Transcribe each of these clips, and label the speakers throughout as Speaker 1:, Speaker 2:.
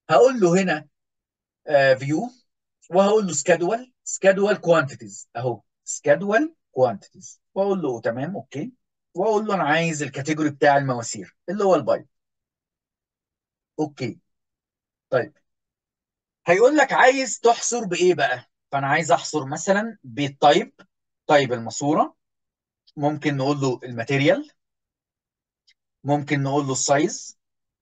Speaker 1: هقول له هنا فيو وهقول له سكادول سكادول كوانتيتيز اهو سكادول كوانتيتيز واقول له تمام اوكي واقول له انا عايز الكاتيجوري بتاع المواسير اللي هو البايب اوكي طيب هيقول لك عايز تحصر بايه بقى فانا عايز احصر مثلا بالتايب طيب الماسوره ممكن نقول له الماتيريال ممكن نقول له السايز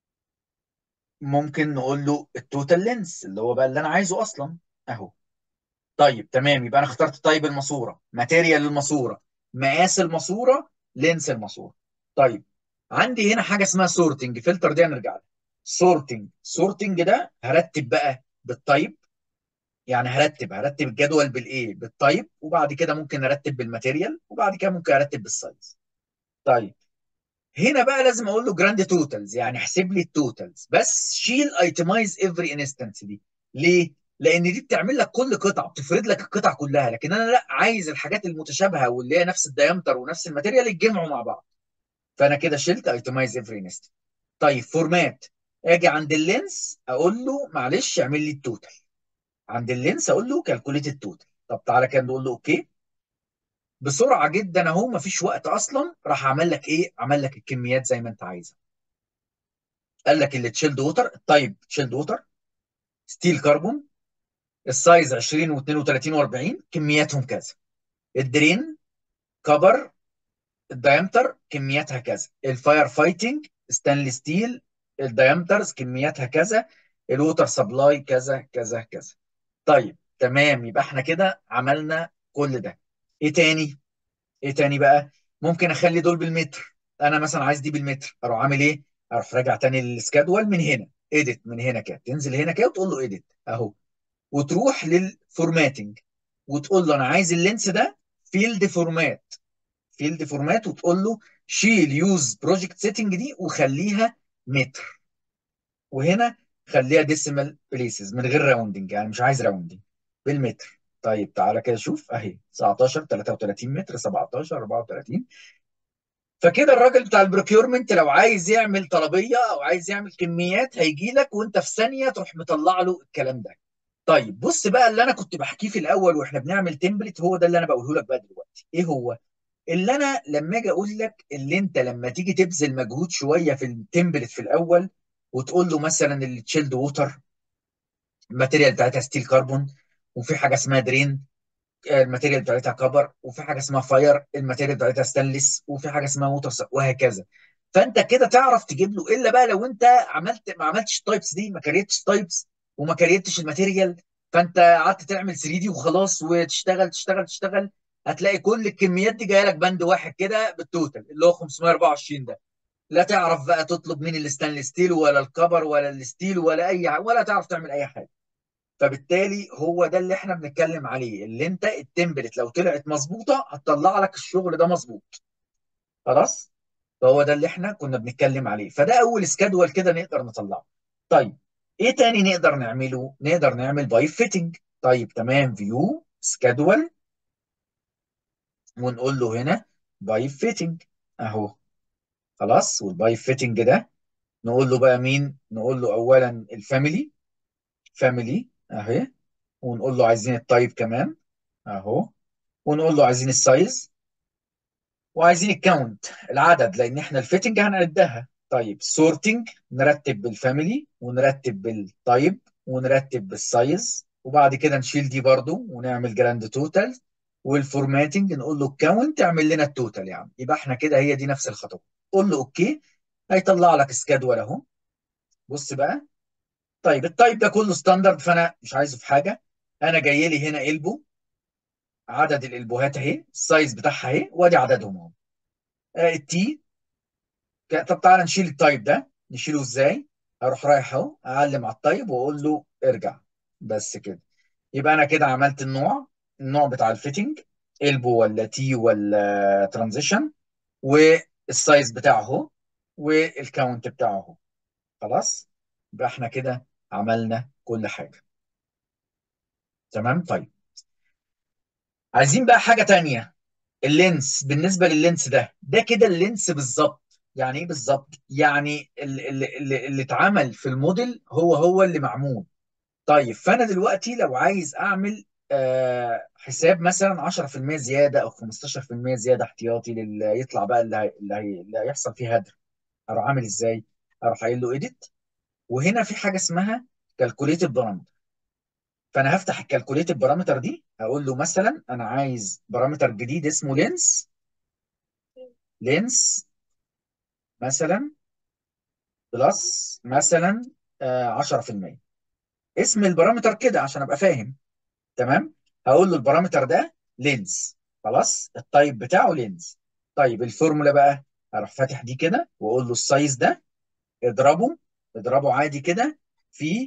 Speaker 1: ممكن نقول له التوتال لينس اللي هو بقى اللي انا عايزه اصلا اهو طيب تمام يبقى انا اخترت طيب الماسوره ماتيريال الماسوره مقاس الماسوره لينس الماسوره طيب عندي هنا حاجه اسمها سورتنج فلتر دي هنرجع لها سورتنج سورتنج ده هرتب بقى بالطيب يعني هرتب هرتب الجدول بالايه بالطيب وبعد كده ممكن ارتب بالماتيريال وبعد كده ممكن ارتب بالسايز طيب هنا بقى لازم اقول له جراند توتالز يعني احسب لي التوتالز بس شيل ايتمايز افري انستنس دي ليه لان دي بتعمل لك كل قطعه بتفرد لك القطع كلها لكن انا لا عايز الحاجات المتشابهه واللي هي نفس الديامتر ونفس الماتيريال يتجمعوا مع بعض فانا كده شلت ايتمايز افري انستنس طيب فورمات اجي عند اللينس اقول له معلش اعمل لي التوتال عند اللينس اقول له كالكوليت التوتال طب تعالى كده نقول له اوكي بسرعه جدا اهو مفيش وقت اصلا راح عمل لك ايه عمل لك الكميات زي ما انت عايزها قال لك اللي تشيلد ووتر التايب تشيلد ووتر ستيل كربون السايز 20 و32 و40 كمياتهم كذا الدرين كبر الدايمتر كمياتها كذا الفاير فايتنج ستانلس ستيل الدايمترز كمياتها كذا الووتر سبلاي كذا كذا كذا طيب تمام يبقى احنا كده عملنا كل ده ايه تاني ايه تاني بقى ممكن اخلي دول بالمتر انا مثلا عايز دي بالمتر اروح عامل ايه اروح راجع تاني للسكادول من هنا اديت من هنا كده تنزل هنا كده وتقول له اديت اهو وتروح للفورماتنج وتقول له انا عايز اللينس ده فيلد فورمات فيلد فورمات وتقول له شيل يوز بروجكت سيتنج دي وخليها متر وهنا خليها ديسيمال بليسز من غير راوندنج يعني مش عايز راوندنج بالمتر طيب تعالى كده شوف اهي 19 33 متر 17 34 فكده الراجل بتاع البروكيورمنت لو عايز يعمل طلبيه او عايز يعمل كميات هيجي لك وانت في ثانيه تروح مطلع له الكلام ده طيب بص بقى اللي انا كنت بحكيه في الاول واحنا بنعمل تمبلت هو ده اللي انا بقوله لك بقى دلوقتي ايه هو اللي انا لما اجي اقول لك اللي انت لما تيجي تبذل مجهود شويه في التمبلت في الاول وتقول له مثلا اللي تشيلد ووتر الماتيريال بتاعتها ستيل كربون وفي حاجه اسمها درين الماتيريال بتاعتها كبر وفي حاجه اسمها فاير الماتيريال بتاعتها ستانلس وفي حاجه اسمها ووتر وهكذا فانت كده تعرف تجيب له الا بقى لو انت عملت ما عملتش التايبس دي ما كريتش تايبس وما كريتش الماتيريال فانت قعدت تعمل 3 دي وخلاص وتشتغل تشتغل تشتغل هتلاقي كل الكميات دي جايه لك بند واحد كده بالتوتال اللي هو 524 ده لا تعرف بقى تطلب من الستانلس ستيل ولا الكبر ولا الستيل ولا اي ولا تعرف تعمل اي حاجه فبالتالي هو ده اللي احنا بنتكلم عليه اللي انت التمبلت لو طلعت مظبوطه هتطلع لك الشغل ده مظبوط خلاص فهو ده اللي احنا كنا بنتكلم عليه فده اول سكادول كده نقدر نطلعه طيب ايه تاني نقدر نعمله نقدر نعمل بايب فيتنج طيب تمام فيو سكادول ونقول له هنا بايب فيتنج اهو خلاص والبايب فيتنج ده نقول له بقى مين نقول له اولا الفاميلي فاميلي اهي ونقول له عايزين التايب كمان اهو ونقول له عايزين السايز وعايزين الكاونت العدد لان احنا الفيتنج هنعدها طيب سورتنج نرتب بالفاميلي ونرتب بالتايب ونرتب بالسايز وبعد كده نشيل دي برضو ونعمل جراند توتال والفورماتنج نقول له الكاونت اعمل لنا التوتال يعني يبقى احنا كده هي دي نفس الخطوه قول له اوكي هيطلع لك سكادول اهو بص بقى طيب التايب ده كله ستاندرد فانا مش عايزه في حاجه انا جاي لي هنا البو عدد الالبوهات اهي السايز بتاعها اهي وادي عددهم اهو آه التي طب تعالى نشيل التايب ده نشيله ازاي اروح رايح اهو اعلم على التايب واقول له ارجع بس كده يبقى انا كده عملت النوع النوع بتاع الفيتنج البو ولا تي ولا ترانزيشن والسايز بتاعه اهو والكاونت بتاعه اهو خلاص يبقى احنا كده عملنا كل حاجه تمام طيب عايزين بقى حاجه تانية اللينس بالنسبه لللينس ده ده كده اللينس بالظبط يعني ايه بالظبط يعني اللي, اللي, اللي اتعمل في الموديل هو هو اللي معمول طيب فانا دلوقتي لو عايز اعمل آه حساب مثلا 10% زياده او 15% زياده احتياطي للي يطلع بقى اللي, هي اللي, هي اللي هيحصل فيه هدر اروح عامل ازاي؟ اروح قايل له ايديت وهنا في حاجه اسمها كالكوليتد بارامتر فانا هفتح الكالكوليتد بارامتر دي هقول له مثلا انا عايز بارامتر جديد اسمه لينس لينس مثلا بلس مثلا آه 10% اسم البارامتر كده عشان ابقى فاهم تمام هقول له البارامتر ده لينز خلاص التايب بتاعه لينز طيب الفورمولا بقى اروح فاتح دي كده واقول له السايز ده اضربه اضربه عادي كده في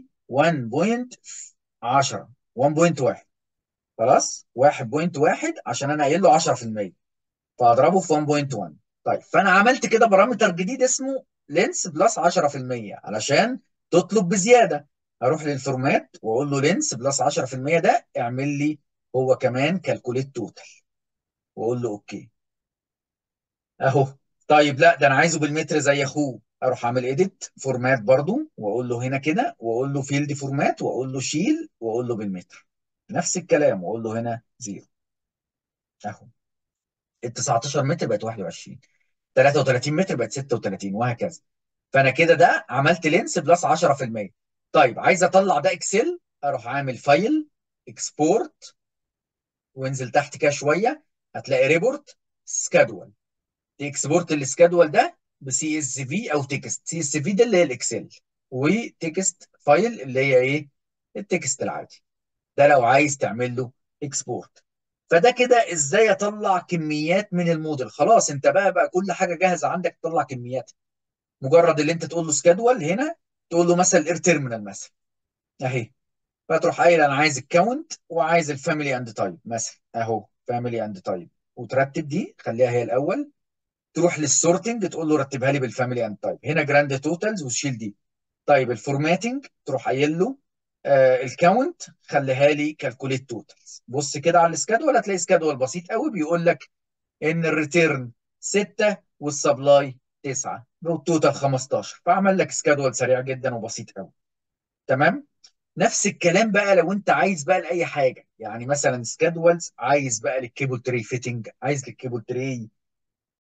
Speaker 1: 1.10 1.1 خلاص 1.1 عشان انا قايل له 10% فاضربه في 1.1 طيب فانا عملت كده بارامتر جديد اسمه لينس بلس 10% علشان تطلب بزياده اروح للفورمات واقول له لينس بلس 10% ده اعمل لي هو كمان كالكوليت توتال واقول له اوكي اهو طيب لا ده انا عايزه بالمتر زي اخوه اروح اعمل ايديت فورمات برضو واقول له هنا كده واقول له فيلد فورمات واقول له شيل واقول له بالمتر نفس الكلام واقول له هنا زيرو اهو ال 19 متر بقت 21 33 متر بقت 36 وهكذا فانا كده ده عملت لينس بلس 10% طيب عايز اطلع ده اكسل اروح عامل فايل اكسبورت وانزل تحت كده شويه هتلاقي ريبورت سكادول تكسبورت السكادول ده بسي اس في او تكست سي اس في ده اللي هي الاكسل وتكست فايل اللي هي ايه التكست العادي ده لو عايز تعمل له اكسبورت فده كده ازاي اطلع كميات من الموديل خلاص انت بقى بقى كل حاجه جاهزه عندك تطلع كميات مجرد اللي انت تقول له سكادول هنا تقول له مثلا الاير تيرمينال مثلا اهي فتروح قايل انا عايز الكاونت وعايز الفاميلي اند تايب مثلا اهو فاميلي اند تايب وترتب دي خليها هي الاول تروح للسورتنج تقول له رتبها لي بالفاميلي اند تايب هنا جراند توتالز وتشيل دي طيب الفورماتنج تروح قايل له آه الكاونت خليها لي كالكوليت توتالز بص كده على السكادول هتلاقي سكادول بسيط قوي بيقول لك ان الريتيرن 6 والسبلاي 9 والتوتال 15 فعمل لك سكادول سريع جدا وبسيط قوي تمام نفس الكلام بقى لو انت عايز بقى لاي حاجه يعني مثلا سكادولز عايز بقى للكيبل تري فيتنج عايز للكيبل تري